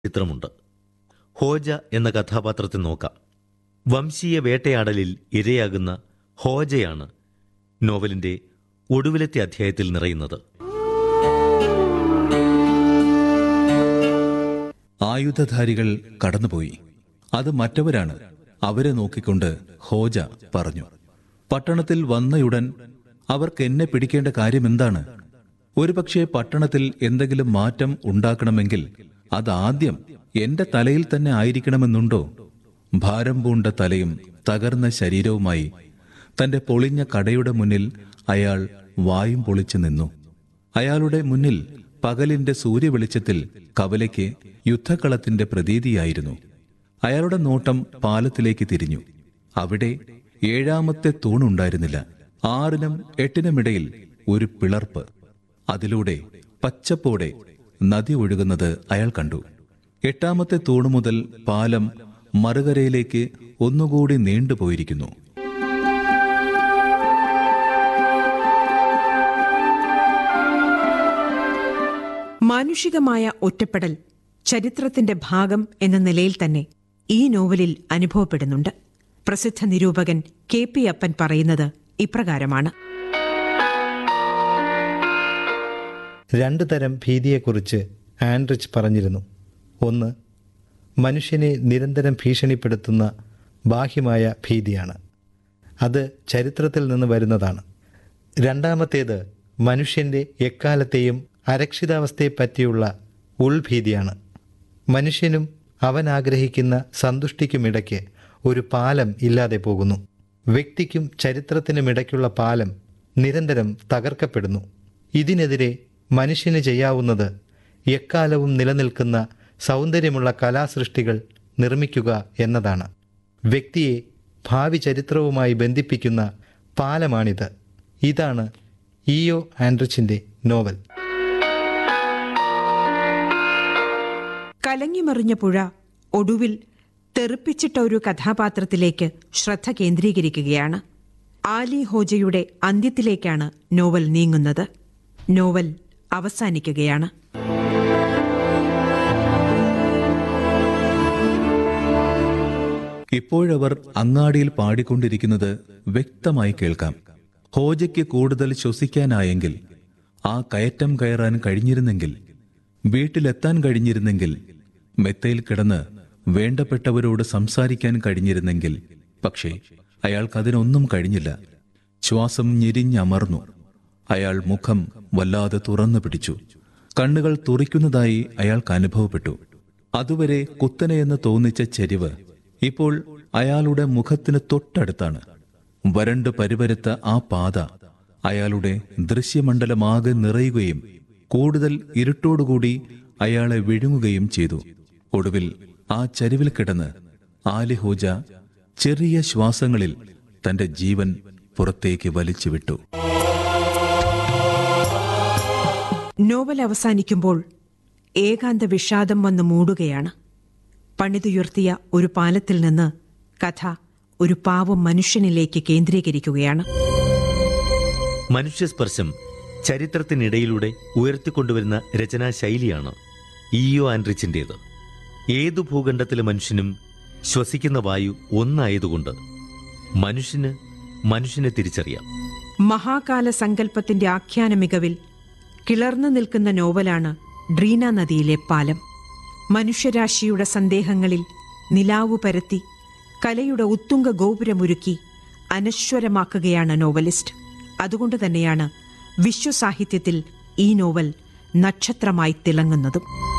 ചിത്രമുണ്ട് Hodja എന്ന കഥാപാത്രത്തെ നോക്കാം വംശീയ വേട്ടയാടലിൽ ഇരയാകുന്ന ഹോജയാണ് നോവലിന്റെ ഒടുവിലത്തെ അധ്യായത്തിൽ നിറയുന്നത് ആയുധധാരികൾ കടന്നുപോയി അത് മറ്റവരാണ് അവരെ നോക്കിക്കൊണ്ട് ഹോജ പറഞ്ഞു പട്ടണത്തിൽ വന്നയുടൻ അവർക്ക് എന്നെ പിടിക്കേണ്ട കാര്യമെന്താണ് ഒരുപക്ഷെ പട്ടണത്തിൽ എന്തെങ്കിലും മാറ്റം ഉണ്ടാക്കണമെങ്കിൽ അതാദ്യം എന്റെ തലയിൽ തന്നെ ആയിരിക്കണമെന്നുണ്ടോ ഭാരം പൂണ്ട തലയും തകർന്ന ശരീരവുമായി തന്റെ പൊളിഞ്ഞ കടയുടെ മുന്നിൽ അയാൾ വായും പൊളിച്ചു നിന്നു അയാളുടെ മുന്നിൽ പകലിന്റെ സൂര്യവെളിച്ചത്തിൽ കവലയ്ക്ക് യുദ്ധക്കളത്തിന്റെ പ്രതീതിയായിരുന്നു അയാളുടെ നോട്ടം പാലത്തിലേക്ക് തിരിഞ്ഞു അവിടെ ഏഴാമത്തെ തൂണുണ്ടായിരുന്നില്ല ആറിനും എട്ടിനുമിടയിൽ ഒരു പിളർപ്പ് അതിലൂടെ പച്ചപ്പോടെ നദി ഒഴുകുന്നത് അയാൾ കണ്ടു എട്ടാമത്തെ തൂണ് മുതൽ പാലം മറുകരയിലേക്ക് ഒന്നുകൂടി നീണ്ടുപോയിരിക്കുന്നു മാനുഷികമായ ഒറ്റപ്പെടൽ ചരിത്രത്തിന്റെ ഭാഗം എന്ന നിലയിൽ തന്നെ ഈ നോവലിൽ അനുഭവപ്പെടുന്നുണ്ട് പ്രസിദ്ധ നിരൂപകൻ കെ പി അപ്പൻ പറയുന്നത് ഇപ്രകാരമാണ് രണ്ടു തരം ഭീതിയെക്കുറിച്ച് ആൻഡ്രിച്ച് പറഞ്ഞിരുന്നു ഒന്ന് മനുഷ്യനെ നിരന്തരം ഭീഷണിപ്പെടുത്തുന്ന ബാഹ്യമായ ഭീതിയാണ് അത് ചരിത്രത്തിൽ നിന്ന് വരുന്നതാണ് രണ്ടാമത്തേത് മനുഷ്യൻ്റെ എക്കാലത്തെയും അരക്ഷിതാവസ്ഥയെപ്പറ്റിയുള്ള ഉൾഭീതിയാണ് മനുഷ്യനും അവൻ ആഗ്രഹിക്കുന്ന സന്തുഷ്ടിക്കുമിടയ്ക്ക് ഒരു പാലം ഇല്ലാതെ പോകുന്നു വ്യക്തിക്കും ചരിത്രത്തിനുമിടയ്ക്കുള്ള പാലം നിരന്തരം തകർക്കപ്പെടുന്നു ഇതിനെതിരെ മനുഷ്യന് ചെയ്യാവുന്നത് എക്കാലവും നിലനിൽക്കുന്ന സൗന്ദര്യമുള്ള കലാസൃഷ്ടികൾ നിർമ്മിക്കുക എന്നതാണ് വ്യക്തിയെ ഭാവി ചരിത്രവുമായി ബന്ധിപ്പിക്കുന്ന പാലമാണിത് ഇതാണ് ഇയോ ആൻഡ്രിച്ചിന്റെ നോവൽ കലങ്ങിമറിഞ്ഞ പുഴ ഒടുവിൽ തെറിപ്പിച്ചിട്ട ഒരു കഥാപാത്രത്തിലേക്ക് ശ്രദ്ധ കേന്ദ്രീകരിക്കുകയാണ് ആലി ഹോജയുടെ അന്ത്യത്തിലേക്കാണ് നോവൽ നീങ്ങുന്നത് നോവൽ അവസാനിക്കുകയാണ് ഇപ്പോഴവർ അങ്ങാടിയിൽ പാടിക്കൊണ്ടിരിക്കുന്നത് വ്യക്തമായി കേൾക്കാം ഹോജയ്ക്ക് കൂടുതൽ ശ്വസിക്കാനായെങ്കിൽ ആ കയറ്റം കയറാൻ കഴിഞ്ഞിരുന്നെങ്കിൽ വീട്ടിലെത്താൻ കഴിഞ്ഞിരുന്നെങ്കിൽ മെത്തയിൽ കിടന്ന് വേണ്ടപ്പെട്ടവരോട് സംസാരിക്കാൻ കഴിഞ്ഞിരുന്നെങ്കിൽ പക്ഷേ അയാൾക്കതിനൊന്നും കഴിഞ്ഞില്ല ശ്വാസം ഞെരിഞ്ഞമർന്നു അയാൾ മുഖം വല്ലാതെ തുറന്നു പിടിച്ചു കണ്ണുകൾ തുറിക്കുന്നതായി അയാൾക്ക് അനുഭവപ്പെട്ടു അതുവരെ കുത്തനെയെന്ന് തോന്നിച്ച ചെരിവ് ഇപ്പോൾ അയാളുടെ മുഖത്തിന് തൊട്ടടുത്താണ് വരണ്ട് പരിവരുത്ത ആ പാത അയാളുടെ ദൃശ്യമണ്ഡലമാകെ നിറയുകയും കൂടുതൽ ഇരുട്ടോടുകൂടി അയാളെ വിഴുങ്ങുകയും ചെയ്തു ഒടുവിൽ ആ ചരിവിൽ കിടന്ന് ആലിഹോജ ചെറിയ ശ്വാസങ്ങളിൽ തന്റെ ജീവൻ പുറത്തേക്ക് വലിച്ചുവിട്ടു നോവൽ അവസാനിക്കുമ്പോൾ ഏകാന്ത വിഷാദം വന്ന് മൂടുകയാണ് പണിതുയർത്തിയ ഒരു പാലത്തിൽ നിന്ന് കഥ ഒരു പാവം മനുഷ്യനിലേക്ക് കേന്ദ്രീകരിക്കുകയാണ് മനുഷ്യസ്പർശം ചരിത്രത്തിനിടയിലൂടെ ഉയർത്തിക്കൊണ്ടുവരുന്ന രചനാശൈലിയാണ് ഇയോ ആൻഡ്രിച്ചിൻ്റേത് ഏതു ഭൂഖണ്ഡത്തിലെ മനുഷ്യനും ശ്വസിക്കുന്ന വായു ഒന്നായതുകൊണ്ട് മനുഷ്യന് മനുഷ്യനെ തിരിച്ചറിയാം മഹാകാല സങ്കല്പത്തിന്റെ ആഖ്യാന മികവിൽ കിളർന്നു നിൽക്കുന്ന നോവലാണ് ഡ്രീന നദിയിലെ പാലം മനുഷ്യരാശിയുടെ സന്ദേഹങ്ങളിൽ നിലാവു പരത്തി കലയുടെ ഉത്തുംഗ ഗോപുരമൊരുക്കി അനശ്വരമാക്കുകയാണ് നോവലിസ്റ്റ് അതുകൊണ്ട് തന്നെയാണ് വിശ്വസാഹിത്യത്തിൽ ഈ നോവൽ നക്ഷത്രമായി തിളങ്ങുന്നതും